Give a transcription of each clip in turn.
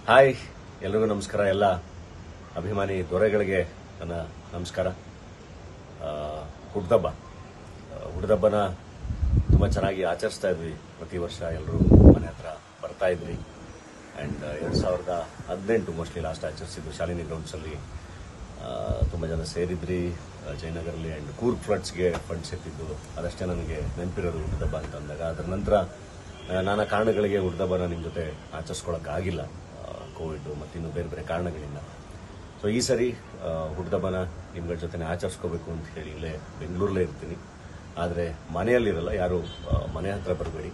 hi ಎಲ್ರಿಗೂ ನಮಸ್ಕಾರ ಎಲ್ಲ ಅಭಿಮಾನಿ ದೊರೆಗಳಿಗೆ ನನ್ನ ನಮಸ್ಕಾರ ಆ, ಹುಡ್ದಬ್ಬ ಆ, ಹುಡ್ದಬ್ಬನ ತುಂಬ ಚೆನ್ನಾಗಿ ಆಚರಿಸ್ತಾ ಇದ್ವಿ ಪ್ರತಿ ವರ್ಷ ಎಲ್ಲರೂ ಮನೆ ಹತ್ರ ಬರ್ತಾ ಇದ್ವಿ ಆ್ಯಂಡ್ ಎರಡು ಸಾವಿರದ ಹದಿನೆಂಟು ಮೋಸ್ಟ್ಲಿ ಲಾಸ್ಟ್ ಆಚರಿಸಿದ್ದು ಶಾಲಿನಿ ಗ್ರೌಂಡ್ಸಲ್ಲಿ ತುಂಬ ಜನ ಸೇರಿದ್ರಿ ಆ, ಜಯನಗರಲ್ಲಿ ಆ್ಯಂಡ್ ಕೂರ್ಗ್ ಫ್ಲಡ್ಸ್ಗೆ ಫಂಡ್ಸ್ ಎತ್ತಿದ್ದು ಅದಷ್ಟೇ ನನಗೆ ನೆನಪಿರೋದು ಹುಡ್ದಬ್ಬ ಅಂತ ಅಂದಾಗ ಅದರ ನಂತರ ಆ, ನಾನಾ ಕಾರಣಗಳಿಗೆ ಹುಡ್ದಬ್ಬನ ನಿಮ್ಮ ಜೊತೆ ಆಚರಿಸ್ಕೊಳಕ್ಕಾಗಿಲ್ಲ ಕೋವಿಡ್ ಮತ್ತು ಇನ್ನು ಬೇರೆ ಬೇರೆ ಕಾರಣಗಳಿಂದ ಸೊ ಈ ಸರಿ ಆ, ಹುಡ್ದಬ್ಬನ ನಿಮ್ಗಳ ಜೊತೆ ಆಚರಿಸ್ಕೋಬೇಕು ಅಂತ ಹೇಳಿ ಇಲ್ಲೇ ಬೆಂಗಳೂರಲ್ಲೇ ಇರ್ತೀನಿ ಆದರೆ ಮನೆಯಲ್ಲಿರಲ್ಲ ಯಾರು ಆ, ಮನೆ ಹತ್ರ ಬರಬೇಡಿ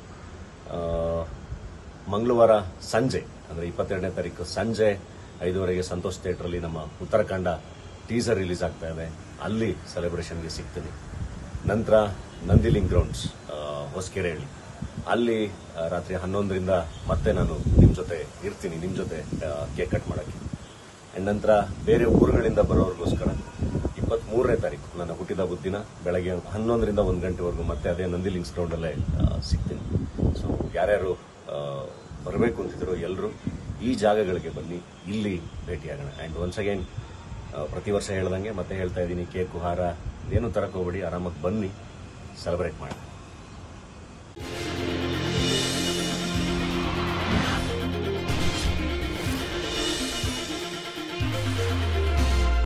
ಮಂಗಳವಾರ ಸಂಜೆ ಅಂದರೆ ಇಪ್ಪತ್ತೆರಡನೇ ತಾರೀಕು ಸಂಜೆ ಐದುವರೆಗೆ ಸಂತೋಷ್ ಥಿಯೇಟ್ರಲ್ಲಿ ನಮ್ಮ ಉತ್ತರಾಖಂಡ ಟೀಸರ್ ರಿಲೀಸ್ ಆಗ್ತಾ ಇದೆ ಅಲ್ಲಿ ಸೆಲೆಬ್ರೇಷನ್ಗೆ ಸಿಗ್ತೀನಿ ನಂತರ ನಂದಿಲಿಂಗ್ ಗ್ರೌಂಡ್ಸ್ ಹೊಸಕೆರೆಹಳ್ಳಿ ಅಲ್ಲಿ ಆ, ರಾತ್ರಿ ಹನ್ನೊಂದರಿಂದ ಮತ್ತೆ ನಾನು ನಿಮ್ಮ ಜೊತೆ ಇರ್ತೀನಿ ನಿಮ್ಮ ಜೊತೆ ಕೇಕ್ ಕಟ್ ಮಾಡೋಕ್ಕೆ ಆ್ಯಂಡ್ ನಂತರ ಬೇರೆ ಊರುಗಳಿಂದ ಬರೋರಿಗೋಸ್ಕರ ಇಪ್ಪತ್ತ್ಮೂರನೇ ತಾರೀಕು ನನ್ನ ಹುಟ್ಟಿದ ದಿನ ಬೆಳಗ್ಗೆ ಹನ್ನೊಂದರಿಂದ ಒಂದು ಗಂಟೆವರೆಗೂ ಮತ್ತೆ ಅದೇ ನಂದಿಲಿಂಗ್ಸ್ ಗ್ರೌಂಡಲ್ಲೇ ಆ, ಸಿಗ್ತೀನಿ ಸೊ ಯಾರ್ಯಾರು ಬರಬೇಕು ಅಂತಿದ್ರು ಎಲ್ಲರೂ ಈ ಜಾಗಗಳಿಗೆ ಬನ್ನಿ ಇಲ್ಲಿ ಭೇಟಿಯಾಗೋಣ ಆ್ಯಂಡ್ ಒನ್ಸ್ ಅಗೇನ್ ಪ್ರತಿ ವರ್ಷ ಹೇಳ್ದಂಗೆ ಮತ್ತೆ ಹೇಳ್ತಾ ಇದ್ದೀನಿ ಕೇಕು ಹಾರ ಏನು ತರಕ್ಕೆ ಹೋಗ್ಬೇಡಿ ಆರಾಮಾಗಿ ಬನ್ನಿ ಸೆಲೆಬ್ರೇಟ್ ಮಾಡಿ